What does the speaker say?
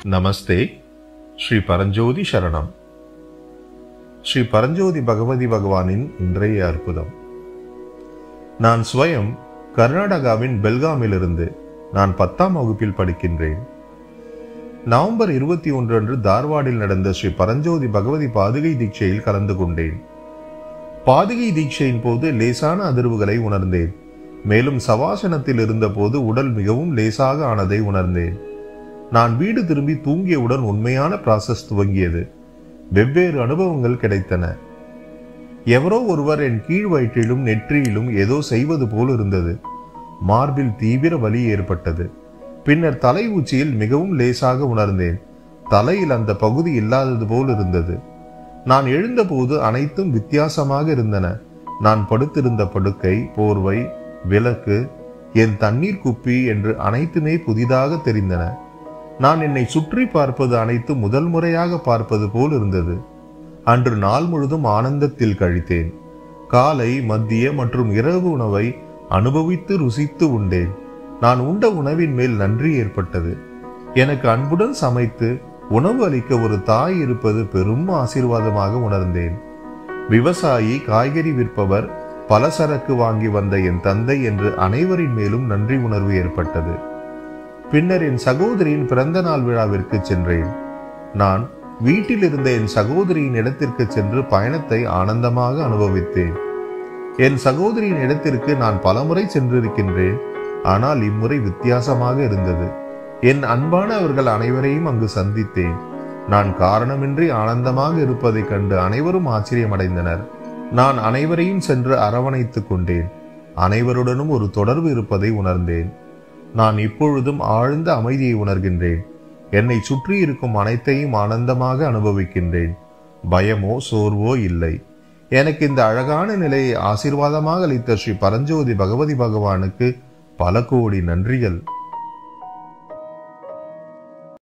நமஸ்தே ஸ்ரீ பரஞ்சோதி சரணம் ஸ்ரீ பரஞ்சோதி பகவதி பகவானின் இன்றைய அற்புதம் நான் ஸ்வயம் கர்நாடகாவின் பெல்காமிலிருந்து நான் பத்தாம் வகுப்பில் படிக்கின்றேன் நவம்பர் இருபத்தி ஒன்று அன்று தார்வாடில் நடந்த ஸ்ரீ பரஞ்சோதி பகவதி பாதுகை தீட்சையில் கலந்து கொண்டேன் பாதுகை தீட்சையின் போது லேசான அதிர்வுகளை உணர்ந்தேன் மேலும் சவாசனத்தில் இருந்தபோது உடல் மிகவும் லேசாக ஆனதை உணர்ந்தேன் நான் வீடு திரும்பி தூங்கியவுடன் உண்மையான ப்ராசஸ் துவங்கியது வெவ்வேறு அனுபவங்கள் கிடைத்தன எவரோ ஒருவர் என் கீழ் வயிற்றிலும் நெற்றியிலும் ஏதோ செய்வது போல் இருந்தது மார்பில் தீவிர வலி ஏற்பட்டது பின்னர் தலை உச்சியில் மிகவும் லேசாக உணர்ந்தேன் தலையில் அந்த பகுதி இல்லாதது போல் இருந்தது நான் எழுந்தபோது அனைத்தும் வித்தியாசமாக இருந்தன நான் படுத்திருந்த படுக்கை போர்வை விளக்கு என் தண்ணீர் குப்பி என்று அனைத்துமே புதிதாக தெரிந்தன நான் என்னை சுற்றி பார்ப்பது அனைத்து முதல் முறையாக பார்ப்பது போல் இருந்தது அன்று நாள் முழுதும் ஆனந்தத்தில் கழித்தேன் காலை மத்திய மற்றும் இரவு உணவை அனுபவித்து ருசித்து உண்டேன் நான் உண்ட உணவின் மேல் நன்றி ஏற்பட்டது எனக்கு அன்புடன் சமைத்து உணவு அளிக்க ஒரு தாய் இருப்பது பெரும் ஆசீர்வாதமாக உணர்ந்தேன் விவசாயி காய்கறி விற்பவர் பலசரக்கு வாங்கி வந்த என் தந்தை என்று அனைவரின் மேலும் நன்றி உணர்வு ஏற்பட்டது பின்னர் என் சகோதரியின் பிறந்த நாள் விழாவிற்கு சென்றேன் நான் வீட்டில் இருந்த என் சகோதரியின் இடத்திற்கு சென்று பயணத்தை ஆனந்தமாக அனுபவித்தேன் என் சகோதரியின் இடத்திற்கு நான் பலமுறை சென்றிருக்கின்றேன் ஆனால் இம்முறை வித்தியாசமாக இருந்தது என் அன்பான அவர்கள் அனைவரையும் அங்கு சந்தித்தேன் நான் காரணமின்றி ஆனந்தமாக இருப்பதைக் கண்டு அனைவரும் ஆச்சரியமடைந்தனர் நான் அனைவரையும் சென்று அரவணைத்துக் கொண்டேன் அனைவருடனும் ஒரு தொடர்பு இருப்பதை உணர்ந்தேன் நான் இப்பொழுதும் ஆழ்ந்த அமைதியை உணர்கின்றேன் என்னை சுற்றி இருக்கும் அனைத்தையும் ஆனந்தமாக அனுபவிக்கின்றேன் பயமோ சோர்வோ இல்லை எனக்கு இந்த அழகான நிலையை ஆசீர்வாதமாக அளித்த ஸ்ரீ பரஞ்சோதி பகவதி பகவானுக்கு பல கோடி நன்றிகள்